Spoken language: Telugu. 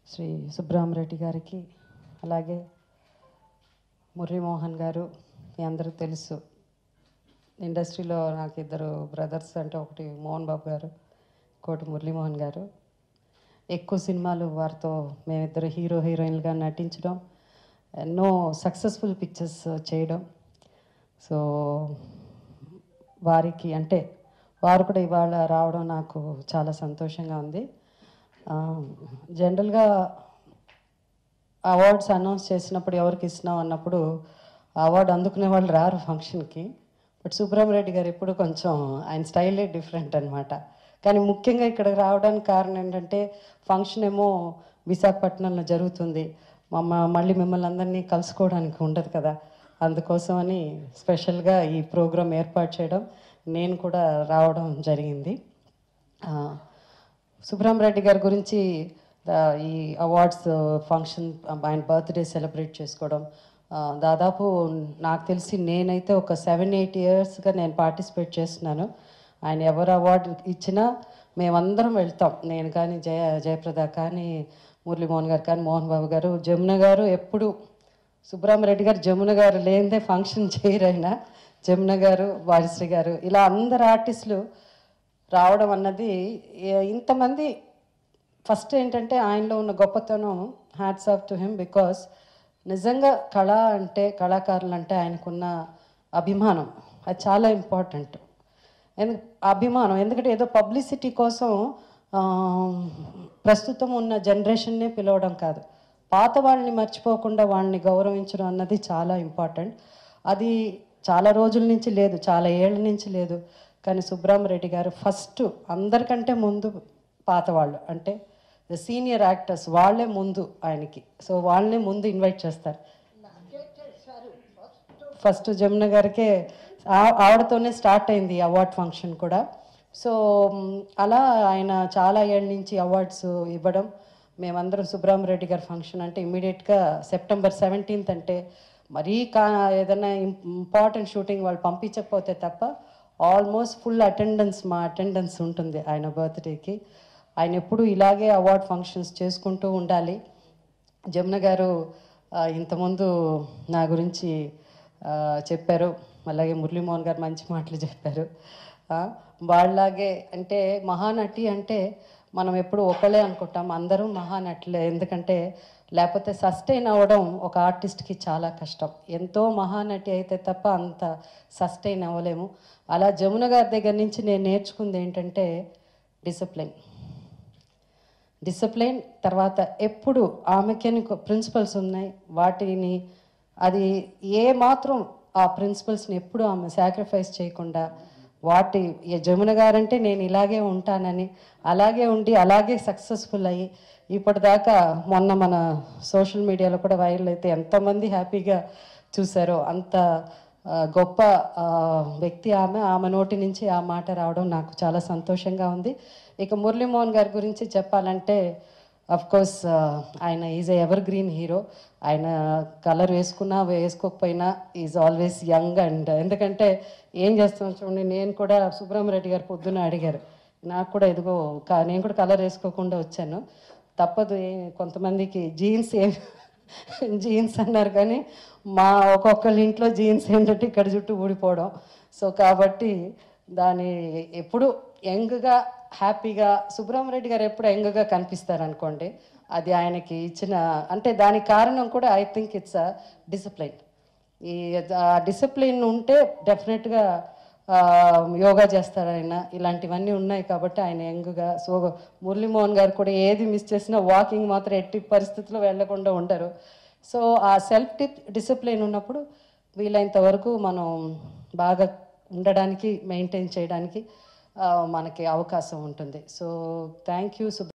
శ్రీ సుబ్రహ్మరెడ్డి గారికి అలాగే మురళీమోహన్ గారు మీ అందరూ తెలుసు ఇండస్ట్రీలో నాకు ఇద్దరు బ్రదర్స్ అంటే ఒకటి మోహన్ బాబు గారు ఇంకోటి మురళీమోహన్ గారు ఎక్కువ సినిమాలు వారితో మేమిద్దరు హీరో హీరోయిన్లుగా నటించడం ఎన్నో సక్సెస్ఫుల్ పిక్చర్స్ చేయడం సో వారికి అంటే వారు కూడా ఇవాళ రావడం నాకు చాలా సంతోషంగా ఉంది జనరల్గా అవార్డ్స్ అనౌన్స్ చేసినప్పుడు ఎవరికి ఇస్తున్నాం అన్నప్పుడు ఆ అవార్డు అందుకునే వాళ్ళు రారు ఫంక్షన్కి బట్ సుబ్రహ్మరెడ్డి గారు ఎప్పుడు కొంచెం ఆయన స్టైలే డిఫరెంట్ అనమాట కానీ ముఖ్యంగా ఇక్కడ రావడానికి కారణం ఏంటంటే ఫంక్షన్ ఏమో విశాఖపట్నంలో జరుగుతుంది మమ్మ మళ్ళీ మిమ్మల్ని అందరినీ కలుసుకోవడానికి ఉండదు కదా అందుకోసమని స్పెషల్గా ఈ ప్రోగ్రాం ఏర్పాటు చేయడం నేను కూడా రావడం జరిగింది ఆ, సుబ్రహ్మరెడ్డి గారి గురించి ఆ, ఈ అవార్డ్స్ ఫంక్షన్ ఆయన బర్త్డే సెలబ్రేట్ చేసుకోవడం ఆ, దాదాపు నాకు తెలిసి నేనైతే ఒక సెవెన్ ఎయిట్ ఇయర్స్గా నేను పార్టిసిపేట్ చేస్తున్నాను ఆయన ఎవరు అవార్డు ఇచ్చినా మేమందరం వెళ్తాం నేను కానీ జయ జయప్రద కానీ మురళీమోహన్ గారు కానీ మోహన్ బాబు గారు జమున గారు ఎప్పుడు సుబ్రహ్మరెడ్డి గారు జమున గారు లేనిదే ఫంక్షన్ చేయరైనా జమున గారు వారిశ్రీ గారు ఇలా అందరు ఆర్టిస్టులు రావడం అన్నది ఏ- ఇంతమంది ఫస్ట్ ఏంటంటే ఆయనలో ఉన్న గొప్పతనం hats off to him because నిజంగా కళ అంటే కళాకారులు అంటే ఆయనకున్న అభిమానం అది చాలా ఇంపార్టెంట్ ఎందుకు అభిమానం ఎందుకంటే ఏదో పబ్లిసిటీ కోసం ఆ, ప్రస్తుతం ఉన్న జనరేషన్నే పిలవడం కాదు పాత వాళ్ళని మర్చిపోకుండా వాళ్ళని గౌరవించడం అన్నది చాలా ఇంపార్టెంట్ అది చాలా రోజుల నుంచి లేదు చాలా ఏళ్ళ నుంచి లేదు కానీ సుబ్రహ్మరెడ్డి గారు ఫస్ట్ అందరికంటే ముందు పాత వాళ్ళు అంటే ద సీనియర్ యాక్టర్స్ వాళ్ళే ముందు ఆయనకి సో వాళ్ళనే ముందు ఇన్వైట్ చేస్తారు ఫస్ట్ జమున గారికే ఆ- ఆవిడతోనే స్టార్ట్ అయింది ఈ అవార్డ్ ఫంక్షన్ కూడా సో మ్, అలా ఆయన చాలా ఏళ్ళ నుంచి అవార్డ్స్ ఇవ్వడం మేమందరం సుబ్రహ్మరెడ్డి గారి ఫంక్షన్ అంటే ఇమీడియట్గా సెప్టెంబర్ సెవెంటీన్త్ అంటే మరీ కా ఏదైనా ఇంపార్టెంట్ షూటింగ్ వాళ్ళు పంపించకపోతే తప్ప ఆల్మోస్ట్ ఫుల్ అటెండెన్స్ మా అటెండెన్స్ ఉంటుంది ఆయన బర్త్డేకి ఆయన ఎప్పుడు ఇలాగే అవార్డ్ ఫంక్షన్స్ చేసుకుంటూ ఉండాలి జమున గారు ఆ, ఇంతకుముందు నా గురించి ఆ, చెప్పారు అలాగే మురళీమోహన్ గారు మంచి మాటలు చెప్పారు ఆ, వాళ్ళలాగే అంటే మహానటి అంటే మనం ఎప్పుడు ఒకళ్ళే అనుకుంటాం అందరూ మహానటులే ఎందుకంటే లేకపోతే సస్టైన్ అవ్వడం ఒక ఆర్టిస్ట్కి చాలా కష్టం ఎంతో మహానటి అయితే తప్ప అంత సస్టైన్ అవ్వలేము అలా జమున గారి దగ్గర నుంచి నేను నేర్చుకుంది ఏంటంటే డిసిప్లిన్ డిసిప్లిన్ తర్వాత ఎప్పుడు ఆమెకి ప్రిన్సిపల్స్ ఉన్నాయి వాటిని అది ఏ మాత్రం ఆ ప్రిన్సిపల్స్ని ఎప్పుడు ఆమె సాక్రిఫైస్ చేయకుండా వాటి ఈ జమున గారంటే నేను ఇలాగే ఉంటానని అలాగే ఉండి అలాగే సక్సెస్ఫుల్ అయ్యి ఇప్పటిదాకా మొన్న మన సోషల్ మీడియాలో కూడా వైరల్ అయితే ఎంతమంది హ్యాపీగా చూసారో అంత ఆ, గొప్ప ఆ, వ్యక్తి ఆమె ఆమె నోటి నుంచి ఆ మాట రావడం నాకు చాలా సంతోషంగా ఉంది ఇక మురళీమోహన్ గారి గురించి చెప్పాలంటే అఫ్ కోర్స్ ఆయన ఈజ్ ఎవర్ గ్రీన్ హీరో ఆయన కలర్ వేసుకున్నా వేసుకోకపోయినా ఈజ్ ఆల్వేస్ యంగ్ అండ్ ఎందుకంటే ఏం చేస్తాం చూడండి నేను కూడా సుబ్రహ్మరెడ్డి గారు పొద్దున్న అడిగారు నాకు కూడా ఎదుగో క- నేను కూడా కలర్ వేసుకోకుండా వచ్చాను తప్పదు ఏ- కొంతమందికి జీన్స్ ఏ జీన్స్ అన్నారు కానీ మా ఒక్కొక్కళ్ళ ఇంట్లో జీన్స్ ఏంటంటే ఇక్కడ చుట్టూ ఊడిపోవడం సో కాబట్టి దాని ఎప్పుడు యంగ్గా హ్యాపీగా సుబ్రహ్మరెడ్డి గారు ఎప్పుడు యంగ్గా కనిపిస్తారు అనుకోండి అది ఆయనకి ఇచ్చిన అంటే దానికి కారణం కూడా I think it's a discipline ఈ డిసిప్లిన్ ఉంటే డెఫినెట్గా యోగా చేస్తారు ఆయన ఇలాంటివన్నీ ఉన్నాయి కాబట్టి ఆయన యంగ్గా సో మురళీమోహన్ గారు కూడా ఏది మిస్ చేసినా వాకింగ్ మాత్రం ఎట్టి పరిస్థితుల్లో వెళ్లకుండా ఉండరు సో ఆ సెల్ఫ్ డిసిప్లిన్ ఉన్నప్పుడు వీలైనంత వరకు మనం బాగా ఉండడానికి మెయింటైన్ చేయడానికి ఆ, మనకి అవకాశం ఉంటుంది సో థ్యాంక్ యూ